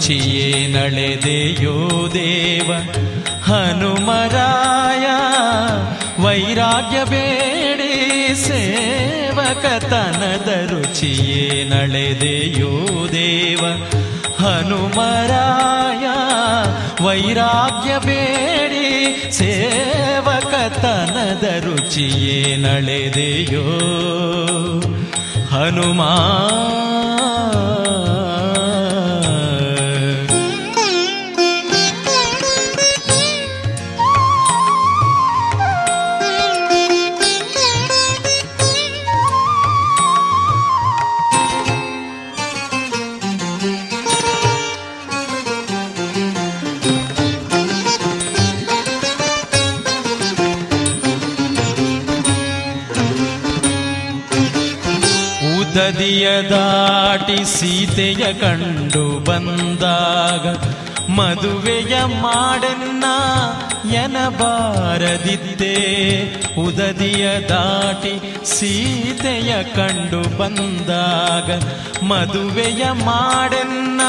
ರುಚಿಯೇ ನಳೆದೆಯೋ ದೇವ ಹನುಮರಾಯ ವೈರಾಗ್ಯ ಬೇಡಿ ಸೇವಕತನದ ರುಚಿಯೇ ನಳೆದೆಯೋ ದೇವ ಹನುಮರಾಯ ವೈರಾಗ್ಯ ಬೇಡಿ ಸೇವಕತನದ ರುಚಿಯೇ ನಳೆದೆಯೋ ಹನುಮಾ ಉದದಿಯ ದಾಟಿ ಸೀತೆಯ ಕಂಡು ಬಂದಾಗ ಮದುವೆಯ ಮಾಡೆನ್ನ ಎನಬಾರದಿದ್ದೆ ಉದದಿಯ ದಾಟಿ ಸೀತೆಯ ಕಂಡು ಬಂದಾಗ ಮದುವೆಯ ಮಾಡೆನ್ನ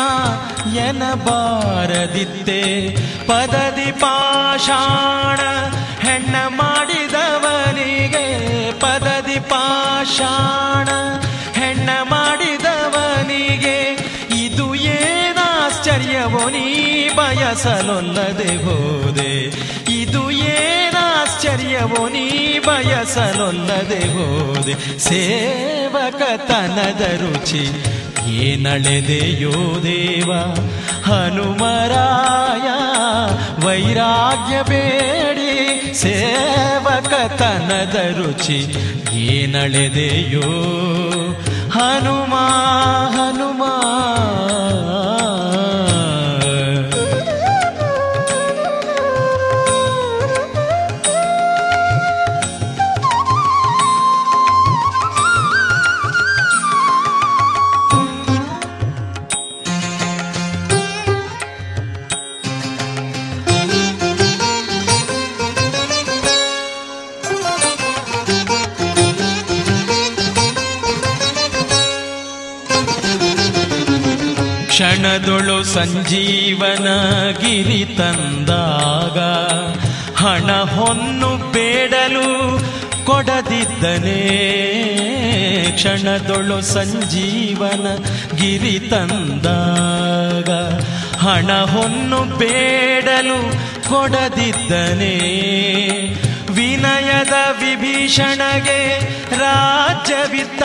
ಎನಬಾರದಿದ್ದೆ ಪದದಿ ಪಾಷಾಣ ಹೆಣ್ಣ ಮಾಡಿದವನಿಗೆ ಪದದಿ ಪಾಷಾಣ ಹೆಣ್ಣ ಮಾಡಿದವನಿಗೆ ಇದು ಏನಾಶ್ಚರ್ಯವೋ ನೀ ಬಯಸಲೊಲ್ಲದೆ ಹೋದೆ ಇದು ಏನಾಶ್ಚರ್ಯವೋ ನೀ ಬಯಸಲೊಲ್ಲದೆ ಹೋದೆ ಸೇವಕತನದ ರುಚಿ ಏನಳೆದೆಯೋ ದೇವ ಹನುಮರಾಯ ವೈರಾಗ್ಯ ಬೇಡಿ ಸೇವಕತನದ ರುಚಿ ಏನಳೆದೆಯೋ ಹನುಮ ಹನುಮ ಕ್ಷಣದೊಳು ಸಂಜೀವನ ಗಿರಿ ತಂದಾಗ ಹಣ ಹೊನ್ನು ಬೇಡಲು ಕೊಡದಿದ್ದನೇ ಕ್ಷಣದೊಳು ಸಂಜೀವನ ಗಿರಿ ತಂದಾಗ ಹಣ ಹೊನ್ನು ಬೇಡಲು ಕೊಡದಿದ್ದನೇ ವಿನಯದ ವಿಭೀಷಣಗೆ ರಾಜ್ಯವಿತ್ತ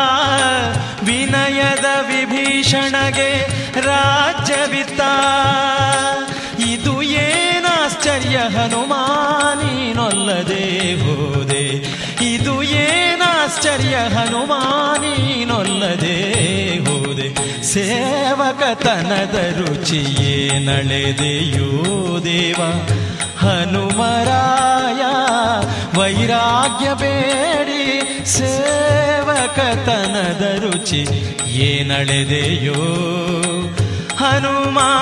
ವಿನಯದ ವಿಭೀಷಣಗೆ ರಾಜ್ಯವಿತ್ತ ಇದು ಏನಾಶ್ಚರ್ಯ ಹನುಮಾನೀನೊಲ್ಲದೆ ಹೋದೆ ಇದು ಏನಾಶ್ಚರ್ಯ ಹನುಮಾನೀನೊಲ್ಲದೆ ಹೋದೆ ಸೇವಕತನದ ರುಚಿಯೇ ನಳೆದೆಯೋ ದೇವ ಹನುಮರಾಯ ವೈರಾಗ್ಯ ಬೇಡಿ ಸೇವಕತನದ ರುಚಿ ಏನಳೆದೆಯೋ ಹನುಮಾ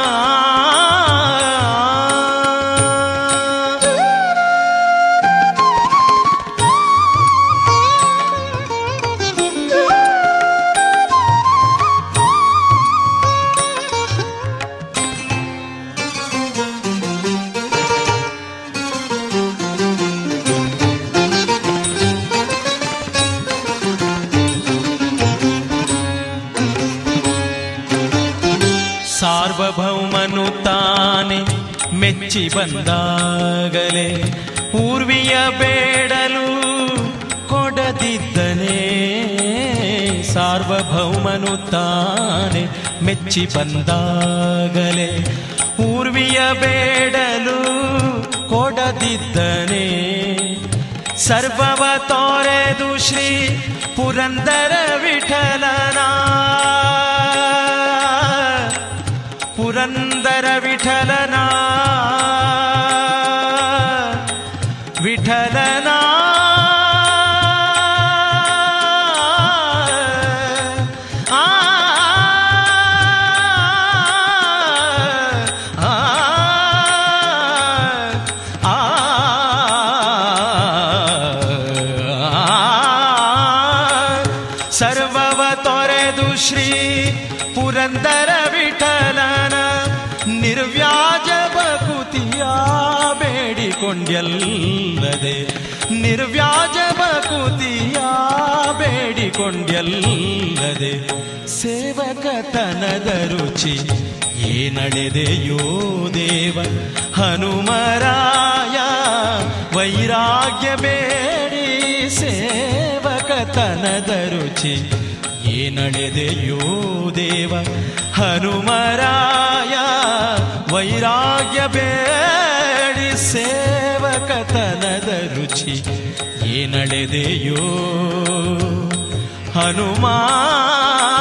ಸಾರ್ವಭೌಮನು ತಾನೆ ಮೆಚ್ಚಿ ಬಂದಾಗಲೇ ಊರ್ವಿಯ ಬೇಡಲು ಕೊಡದಿದ್ದನೇ ಸಾರ್ವಭೌಮನು ತಾನೆ ಮೆಚ್ಚಿ ಬಂದಾಗಲೇ ಊರ್ವಿಯ ಬೇಡಲು ಕೊಡದಿದ್ದನೇ ಸರ್ವವ ತೋರೆದು ಶ್ರೀ ಪುರಂದರ ವಿಠಲನ ಪುರಂದರ ವಿಠಲನ ವಿಠಲನ ಆ ಆ ಆ ಸರ್ವವ ತೊರೆದು ಶ್ರೀ ಪುರಂದರ ವಿಠಲನ ನಿರ್ವ್ಯಾಜ ಬಕುತಿಯ ಬೇಡಿಕೊಂಡ್ಯಲ್ಲದೆ ನಿರ್ವ್ಯಾಜ ಬಕುತಿಯ ಬೇಡಿಕೊಂಡ್ಯಲ್ಲದೆ ಸೇವಕತನದ ರುಚಿ ಏನಳೆದೆಯೋ ದೇವ ಹನುಮರಾಯ ವೈರಾಗ್ಯ ಬೇಡಿ ಸೇವಕತನದ ರುಚಿ ಏನಳೆದೆಯೋ ದೇವ ಹನುಮರಾಯ ವೈರಾಗ್ಯ ಬೇಡಿ ಸೇವಕತನದ ರುಚಿ ಏನಳೆದೆಯೋ ಹನುಮಾ